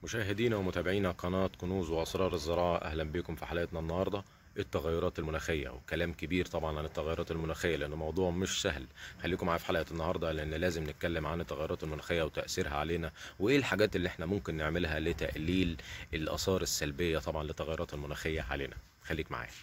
مشاهدينا ومتابعينا قناة كنوز وأسرار الزراعة أهلا بكم في حلقتنا النهاردة التغيرات المناخية وكلام كبير طبعا عن التغيرات المناخية لأنه موضوع مش سهل خليكم معايا في حلقة النهاردة لأن لازم نتكلم عن التغيرات المناخية وتأثيرها علينا وإيه الحاجات اللي احنا ممكن نعملها لتقليل الآثار السلبية طبعا للتغيرات المناخية علينا خليك معايا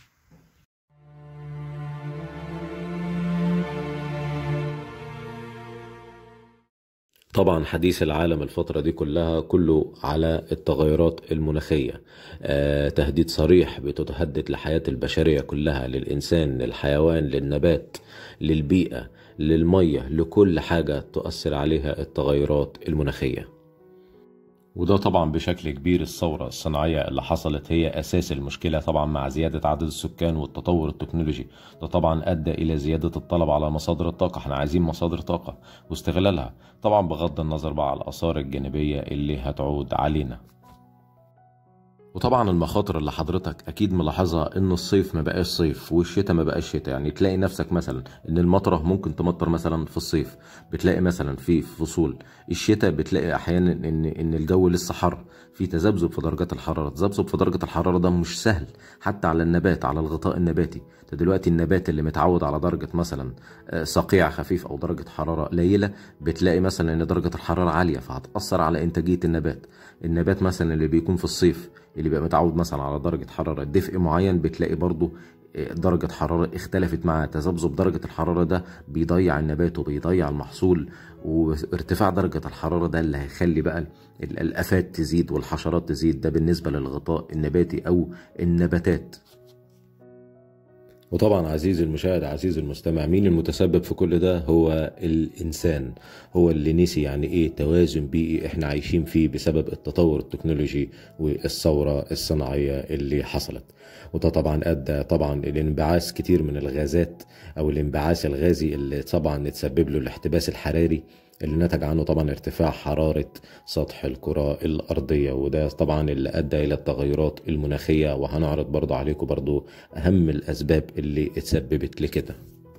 طبعا حديث العالم الفترة دي كلها كله على التغيرات المناخية آه تهديد صريح بتتهدد لحياة البشرية كلها للإنسان للحيوان للنبات للبيئة للمية لكل حاجة تؤثر عليها التغيرات المناخية وده طبعا بشكل كبير الثورة الصناعية اللي حصلت هي أساس المشكلة طبعا مع زيادة عدد السكان والتطور التكنولوجي ده طبعا أدى إلى زيادة الطلب على مصادر الطاقة احنا عايزين مصادر طاقة واستغلالها طبعا بغض النظر بقى على الآثار الجانبية اللي هتعود علينا وطبعا المخاطر اللي حضرتك اكيد ملاحظها ان الصيف ما بقاش صيف والشتاء ما بقاش شتاء يعني تلاقي نفسك مثلا ان المطره ممكن تمطر مثلا في الصيف بتلاقي مثلا في فصول الشتاء بتلاقي احيانا ان ان الجو لسه حر في تذبذب في درجات الحراره تذبذب في درجه الحراره ده مش سهل حتى على النبات على الغطاء النباتي ده دلوقتي النبات اللي متعود على درجه مثلا صقيع خفيف او درجه حراره قليله بتلاقي مثلا ان درجه الحراره عاليه فهتاثر على انتاجيه النبات النبات مثلا اللي بيكون في الصيف اللي بيبقى متعود مثلا على درجة حرارة دفء معين بتلاقي برضو درجة حرارة اختلفت مع تذبذب درجة الحرارة ده بيضيع النبات وبيضيع المحصول وارتفاع درجة الحرارة ده اللي هيخلي بقى الآفات تزيد والحشرات تزيد ده بالنسبة للغطاء النباتي أو النباتات وطبعا عزيزي المشاهد عزيزي المستمع مين المتسبب في كل ده هو الانسان هو اللي نسي يعني ايه توازن بيئي احنا عايشين فيه بسبب التطور التكنولوجي والثوره الصناعيه اللي حصلت وده طبعا ادى طبعا لانبعاث كتير من الغازات او الانبعاث الغازي اللي طبعا اتسبب له الاحتباس الحراري اللي نتج عنه طبعا ارتفاع حرارة سطح الكرة الأرضية وده طبعا اللي أدى إلى التغيرات المناخية وهنعرض برضه عليكم برضه أهم الأسباب اللي اتسببت لكده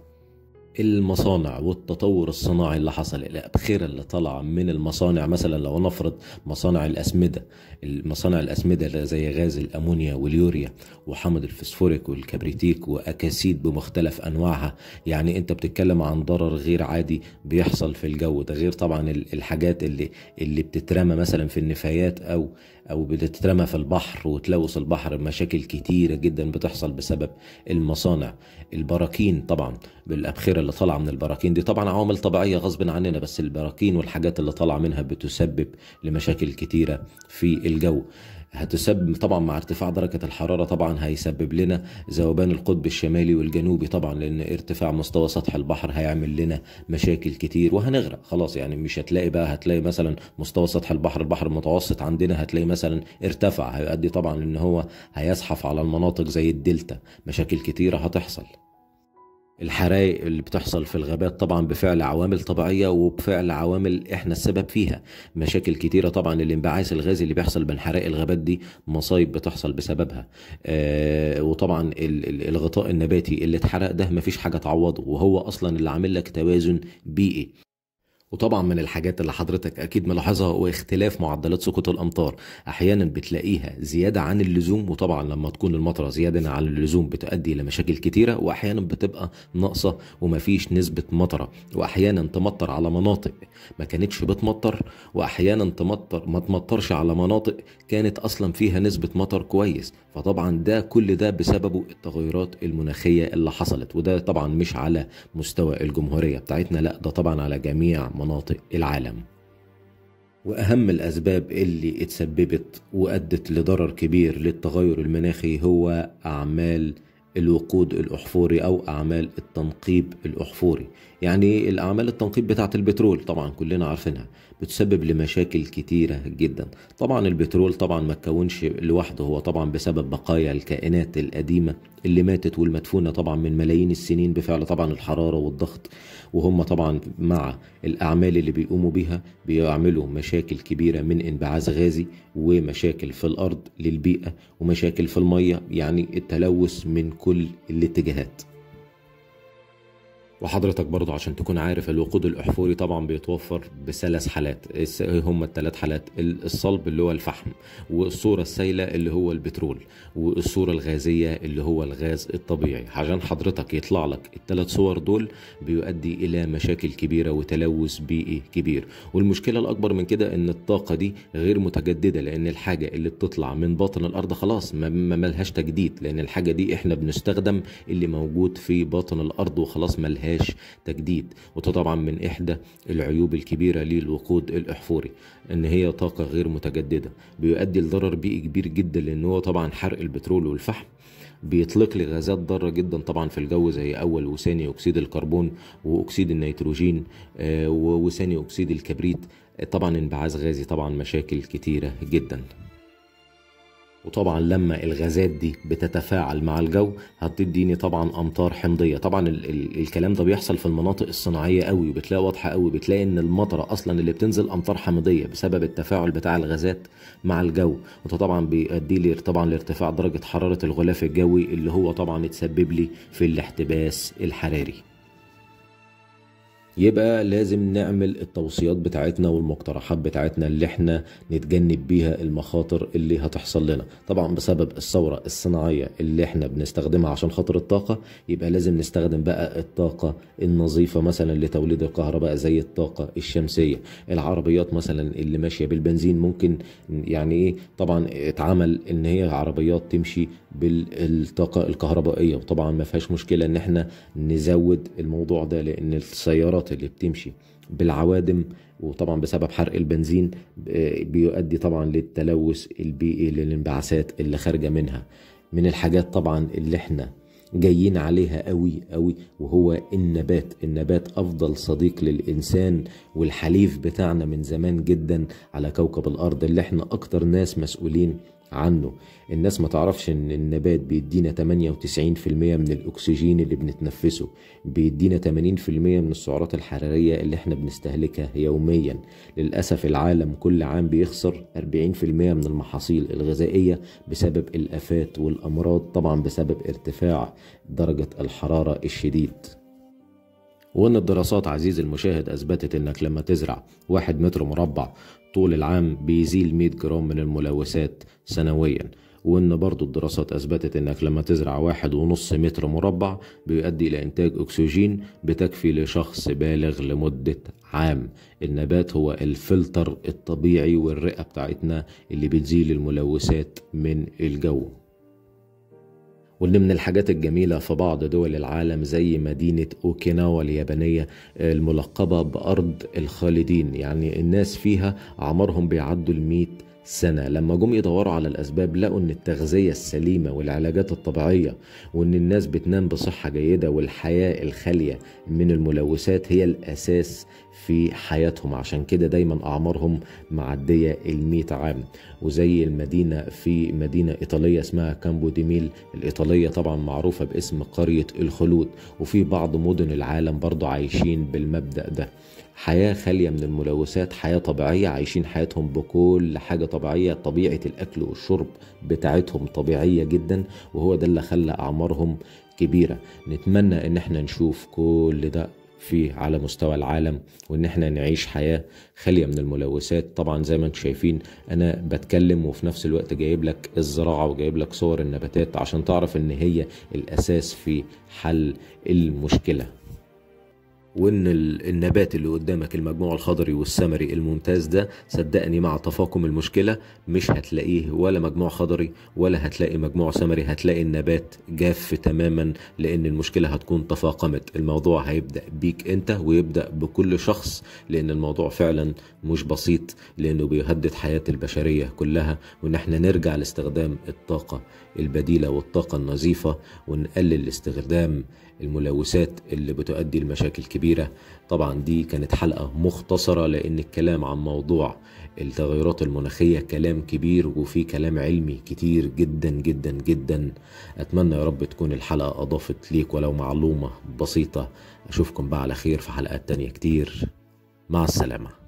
المصانع والتطور الصناعي اللي حصل الأبخرة اللي طلع من المصانع مثلا لو نفرض مصانع الأسمدة المصانع الأسمدة اللي زي غاز الأمونيا واليوريا وحمض الفسفوريك والكبريتيك وأكاسيد بمختلف أنواعها يعني أنت بتتكلم عن ضرر غير عادي بيحصل في الجو ده غير طبعا الحاجات اللي اللي بتترمى مثلا في النفايات أو أو بتترمى في البحر وتلوث البحر مشاكل كتيرة جدا بتحصل بسبب المصانع البراكين طبعا بالأبخرة اللي طالعة من البراكين دي طبعا عوامل طبيعية غصب عننا بس البراكين والحاجات اللي طالعة منها بتسبب لمشاكل كتيرة في الجو هتسبب طبعا مع ارتفاع درجة الحرارة طبعا هيسبب لنا ذوبان القطب الشمالي والجنوبي طبعا لأن ارتفاع مستوى سطح البحر هيعمل لنا مشاكل كتير وهنغرق خلاص يعني مش هتلاقي بقى هتلاقي مثلا مستوى سطح البحر البحر المتوسط عندنا هتلاقي مثلا ارتفع هيؤدي طبعا ان هو هيزحف على المناطق زي الدلتا مشاكل كتيرة هتحصل الحرائق اللي بتحصل في الغابات طبعا بفعل عوامل طبيعيه وبفعل عوامل احنا السبب فيها مشاكل كتيره طبعا الانبعاث الغازي اللي بيحصل من حرائق الغابات دي مصايب بتحصل بسببها آه وطبعا الغطاء النباتي اللي اتحرق ده مفيش حاجه تعوضه وهو اصلا اللي عامل لك توازن بيئي وطبعا من الحاجات اللي حضرتك اكيد ملاحظها هو اختلاف معدلات سقوط الامطار احيانا بتلاقيها زياده عن اللزوم وطبعا لما تكون المطره زياده عن اللزوم بتؤدي الى مشاكل كتيره واحيانا بتبقى ناقصه ومفيش نسبه مطره واحيانا تمطر على مناطق ما كانتش بتمطر واحيانا تمطر ما تمطرش على مناطق كانت اصلا فيها نسبه مطر كويس فطبعا ده كل ده بسببه التغيرات المناخيه اللي حصلت وده طبعا مش على مستوى الجمهوريه بتاعتنا لا ده طبعا على جميع مناطق العالم وأهم الأسباب اللي اتسببت وأدت لضرر كبير للتغير المناخي هو أعمال الوقود الأحفوري أو أعمال التنقيب الأحفوري يعني الأعمال التنقيب بتاعة البترول طبعا كلنا عارفينها بتسبب لمشاكل كتيرة جدا طبعا البترول طبعا ما تكونش لوحده هو طبعا بسبب بقايا الكائنات القديمة اللي ماتت والمدفونة طبعا من ملايين السنين بفعل طبعا الحرارة والضغط وهم طبعا مع الأعمال اللي بيقوموا بيها بيعملوا مشاكل كبيرة من انبعاث غازي ومشاكل في الأرض للبيئة ومشاكل في المية يعني التلوث من كل الاتجاهات وحضرتك برضو عشان تكون عارف الوقود الأحفوري طبعا بيتوفر بثلاث حالات هم الثلاث حالات الصلب اللي هو الفحم والصورة السائلة اللي هو البترول والصورة الغازية اللي هو الغاز الطبيعي عشان حضرتك يطلع لك الثلاث صور دول بيؤدي إلى مشاكل كبيرة وتلوث بيئي كبير والمشكلة الأكبر من كده إن الطاقة دي غير متجددة لأن الحاجة اللي بتطلع من باطن الأرض خلاص ما ملهاش تجديد لأن الحاجة دي إحنا بنستخدم اللي موجود في باطن الأرض وخلاص ملهاش فيهاش تجديد وده طبعا من إحدى العيوب الكبيرة للوقود الأحفوري إن هي طاقة غير متجددة بيؤدي لضرر بيئي كبير جدا لأن هو طبعا حرق البترول والفحم بيطلق لي غازات ضاره جدا طبعا في الجو زي اول وثاني اكسيد الكربون واكسيد النيتروجين آه، وثاني اكسيد الكبريت طبعا انبعاث غازي طبعا مشاكل كتيره جدا وطبعا لما الغازات دي بتتفاعل مع الجو هتديني طبعا امطار حمضيه طبعا ال ال الكلام ده بيحصل في المناطق الصناعيه قوي وبتلاقي واضحه قوي بتلاقي ان المطره اصلا اللي بتنزل امطار حمضيه بسبب التفاعل بتاع الغازات مع الجو وده طبعا بيؤدي لي طبعا لارتفاع درجه حراره الغلاف الجوي اللي هو طبعا يتسبب لي في الاحتباس الحراري يبقى لازم نعمل التوصيات بتاعتنا والمقترحات بتاعتنا اللي احنا نتجنب بيها المخاطر اللي هتحصل لنا طبعا بسبب الثورة الصناعية اللي احنا بنستخدمها عشان خاطر الطاقة يبقى لازم نستخدم بقى الطاقة النظيفة مثلا لتوليد الكهرباء زي الطاقة الشمسية العربيات مثلا اللي ماشية بالبنزين ممكن يعني ايه طبعا اتعمل ان هي عربيات تمشي بالطاقة الكهربائية وطبعا ما فيهاش مشكلة ان احنا نزود الموضوع ده لان السيارات اللي بتمشي بالعوادم وطبعا بسبب حرق البنزين بيؤدي طبعا للتلوث البيئي للانبعاثات اللي خارجة منها من الحاجات طبعا اللي احنا جايين عليها قوي قوي وهو النبات النبات افضل صديق للانسان والحليف بتاعنا من زمان جدا على كوكب الارض اللي احنا اكتر ناس مسؤولين عنه الناس ما تعرفش ان النبات بيدينا 98% من الاكسجين اللي بنتنفسه بيدينا 80% من السعرات الحرارية اللي احنا بنستهلكها يوميا للأسف العالم كل عام بيخسر 40% من المحاصيل الغذائية بسبب الآفات والأمراض طبعا بسبب ارتفاع درجة الحرارة الشديد وان الدراسات عزيزي المشاهد اثبتت انك لما تزرع واحد متر مربع طول العام بيزيل 100 جرام من الملوثات سنويا وان برضو الدراسات اثبتت انك لما تزرع واحد ونص متر مربع بيؤدي الى انتاج اكسجين بتكفي لشخص بالغ لمدة عام النبات هو الفلتر الطبيعي والرئة بتاعتنا اللي بتزيل الملوثات من الجو وان من الحاجات الجميله في بعض دول العالم زي مدينه اوكيناوا اليابانيه الملقبه بارض الخالدين يعني الناس فيها اعمارهم بيعدوا ال سنة لما جم يدوروا على الأسباب لقوا إن التغذية السليمة والعلاجات الطبيعية وإن الناس بتنام بصحة جيدة والحياة الخالية من الملوثات هي الأساس في حياتهم عشان كده دايما أعمارهم معدية المية عام وزي المدينة في مدينة إيطالية اسمها كامبو ديميل الإيطالية طبعا معروفة باسم قرية الخلود وفي بعض مدن العالم برضو عايشين بالمبدأ ده حياة خالية من الملوثات حياة طبيعية عايشين حياتهم بكل حاجة طبيعية طبيعة الأكل والشرب بتاعتهم طبيعية جدا وهو ده اللي خلى أعمارهم كبيرة نتمنى إن احنا نشوف كل ده في على مستوى العالم وان احنا نعيش حياه خاليه من الملوثات طبعا زي ما انتم شايفين انا بتكلم وفي نفس الوقت جايب لك الزراعه وجايب لك صور النباتات عشان تعرف ان هي الاساس في حل المشكله وان النبات اللي قدامك المجموع الخضري والثمري الممتاز ده صدقني مع تفاقم المشكله مش هتلاقيه ولا مجموع خضري ولا هتلاقي مجموع ثمري هتلاقي النبات جاف تماما لان المشكله هتكون تفاقمت الموضوع هيبدا بيك انت ويبدا بكل شخص لان الموضوع فعلا مش بسيط لانه بيهدد حياه البشريه كلها وان احنا نرجع لاستخدام الطاقه البديله والطاقه النظيفه ونقلل استخدام الملوثات اللي بتؤدي لمشاكل كبيرة طبعا دي كانت حلقة مختصرة لأن الكلام عن موضوع التغيرات المناخية كلام كبير وفي كلام علمي كتير جدا جدا جدا أتمنى يا رب تكون الحلقة أضافت ليك ولو معلومة بسيطة أشوفكم بقى على خير في حلقات تانية كتير مع السلامة